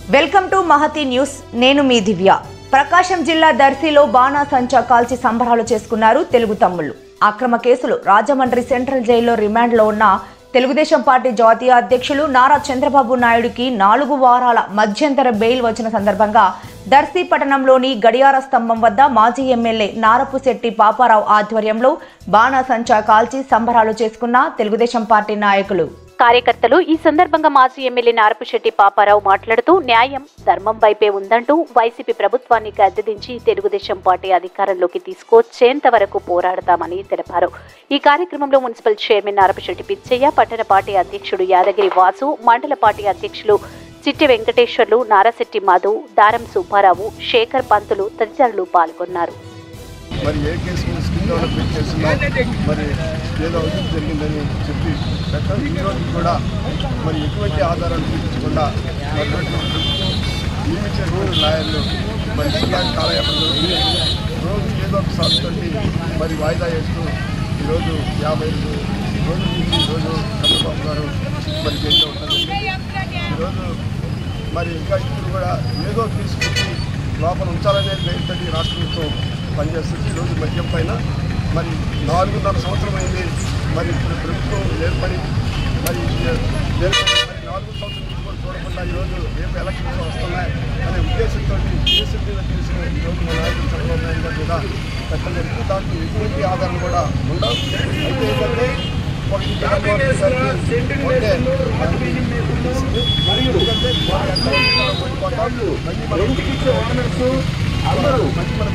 Welcome to Mahathi news నేను మీ దివ్య ప్రకాశం జిల్లా దర్శిలో బాణాసంచా కాల్చి సంబరాలు చేసుకున్నారు తెలుగు తమ్ముళ్ళు అక్రమ కేసులు రాజమండ్రి సెంట్రల్ జైల్లో రిమాండ్లో ఉన్న తెలుగుదేశం పార్టీ జాతీయ అధ్యక్షులు నారా చంద్రబాబు నాయుడుకి నాలుగు వారాల మధ్యంతర బెయిల్ వచ్చిన సందర్భంగా దర్శి పట్టణంలోని గడియార స్తంభం వద్ద మాజీ ఎమ్మెల్యే నారపుశెట్టి పాపారావు ఆధ్వర్యంలో బాణాసంచా కాల్చి సంబరాలు చేసుకున్న తెలుగుదేశం పార్టీ నాయకులు కార్యకర్తలు ఈ సందర్భంగా మాజీ ఎమ్మెల్యే నారపుశెట్టి పాపారావు మాట్లాడుతూ న్యాయం ధర్మం వైపే ఉందంటూ వైసీపీ ప్రభుత్వాన్ని గద్దెదించి తెలుగుదేశం పార్టీ అధికారంలోకి తీసుకొచ్చేంత వరకు పోరాడతామని తెలిపారు ఈ కార్యక్రమంలో మున్సిపల్ చైర్మన్ నారపుశెట్టి పిచ్చయ్య పట్టణ పార్టీ అధ్యక్షుడు యాదగిరి వాసు మండల పార్టీ అధ్యక్షులు చిట్టి వెంకటేశ్వర్లు నారశెట్టి మధు దారం సుబ్బారావు శేఖర్ పంతులు తదితరులు పాల్గొన్నారు మరి ఏ కేసు మీద స్కిల్ డెవలప్మెంట్ చేసినా మరి ఏదో అవినీతి జరిగిందని చెప్పి పెట్టారు ఈ రోజు కూడా మరి ఎటువంటి ఆధారాలు చూపించకుండా మరి ప్రభుత్వం నియమించినటువంటి లాయర్లు మరి ఇలాంటి కాలయాపనలో రోజు ఏదో ఒక సాగుతోటి మరి వాయిదా వేస్తూ ఈరోజు యాభై ఐదు రోజుల నుంచి ఈరోజు చంద్రబాబు గారు మరి జైల్లో ఉంటుంది ఈరోజు మరి ఇంకా ఇప్పుడు కూడా ఏదో తీసుకొచ్చి లోపల ఉంచాలనే పేరుతోటి రాష్ట్ర ప్రభుత్వం పనిచేస్తుంది ఈరోజు మద్యం పైన మరి నాలుగున్నర సంవత్సరం అయింది మరి ఇప్పుడు ప్రభుత్వం ఏర్పడి మరి ఏర్పడి మరి నాలుగు సంవత్సరం నుంచి కూడా చూడకుండా ఈరోజు రేపు ఎలక్షన్స్ వస్తున్నాయి అనే ఉద్దేశంతో కేసుల మీద కేసులు ఈరోజు మా నాయకుడు చంద్రబాబు నాయుడు గారు కూడా పెట్టలేదు దాంట్లో ఎటువంటి ఆధారం కూడా ఉండవు అయితే ఏంటంటే ఒకటి జగన్మోహన్ రెడ్డి గారికి ఓకే చేసింది. ఎందుకంటే వారి అక్కడ ఓడిపోతాం. మళ్ళీ మనం అందరూ మంచి మన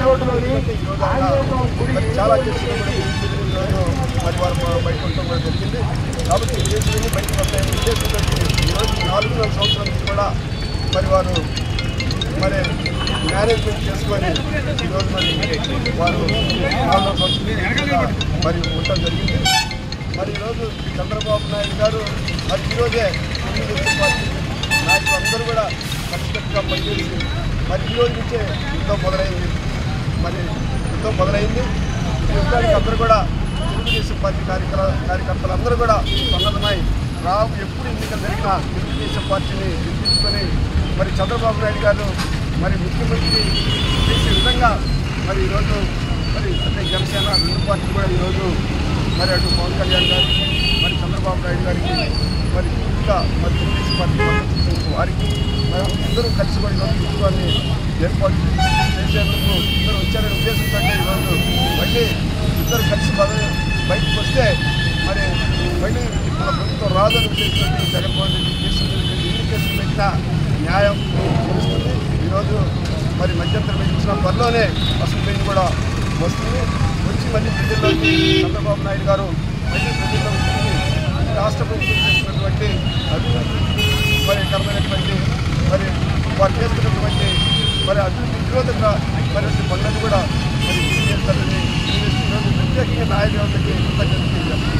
మరి చాలా కేసులు కూడా ఈరోజు మరి వారు బయట ఉండటం కూడా జరిగింది కాబట్టి ఈ కేసులన్నీ బయటకు వస్తాయని ఉద్దేశంతో ఈరోజు నాలుగున్నర సంవత్సరాల నుంచి కూడా మరి వారు మరి మేనేజ్మెంట్ చేసుకొని ఈరోజు మరి వారు నాలుగు సంవత్సరాలు కూడా మరి ఉండటం జరిగింది మరి ఈరోజు చంద్రబాబు నాయుడు గారు మరి ఈరోజే తెలుగుదేశం పార్టీ నాయకులు అందరూ కూడా కలిసికట్టుగా పనిచేసి మరి ఈ రోజు నుంచే యుద్ధం మొదలైంది మరి యుద్ధం మొదలైంది ఈ యుద్ధానికి అందరూ కూడా తెలుగుదేశం పార్టీ కార్యకర్త కార్యకర్తలు అందరూ కూడా సన్నద్ధమై రావు ఎప్పుడు ఎన్నికలు జరిగినా తెలుగుదేశం పార్టీని గెలిపించుకొని మరి చంద్రబాబు నాయుడు గారు మరి ముఖ్యమంత్రి చేసే విధంగా మరి ఈరోజు మరి అంటే జనసేన రెండు పార్టీలు కూడా ఈరోజు మరి అటు పవన్ కళ్యాణ్ గారు మరి చంద్రబాబు నాయుడు గారికి మరి ఇంకా మరి తెలుగుదేశం పార్టీ సంబంధించిన వారికి మరి అందరూ కలిసి కూడా ఈరోజు ప్రభుత్వాన్ని ఏర్పాటు చేసేందుకు ఇద్దరు వచ్చారనే ఉద్దేశంతో ఈరోజు మళ్ళీ ఇద్దరు కలిసి బద- బయటకు వస్తే మరి మళ్ళీ మన ప్రభుత్వం రాదని ఉద్దేశంతో జగన్మోహన్ రెడ్డి కేసులు ఎన్ని కేసులు పెట్టినా న్యాయం తెలుస్తుంది ఈరోజు మరి మధ్యంతరం వేయించిన త్వరలోనే అసలు పెయిన్ కూడా వస్తుంది వచ్చి మళ్ళీ ప్రజల్లోకి చంద్రబాబు నాయుడు గారు మళ్ళీ ప్రజల్లో వచ్చి రాష్ట్ర ప్రభుత్వం చేసినటువంటి అభివృద్ధి మరి కరమైనటువంటి మరి వారు చేస్తున్నటువంటి మరి అభివృద్ధి విరోధంగా మరి పనులను కూడా మరి చేస్తారని ఈరోజు ప్రత్యేకంగా నాయకులకి కృతజ్ఞతలు తెలియజేస్తున్నాను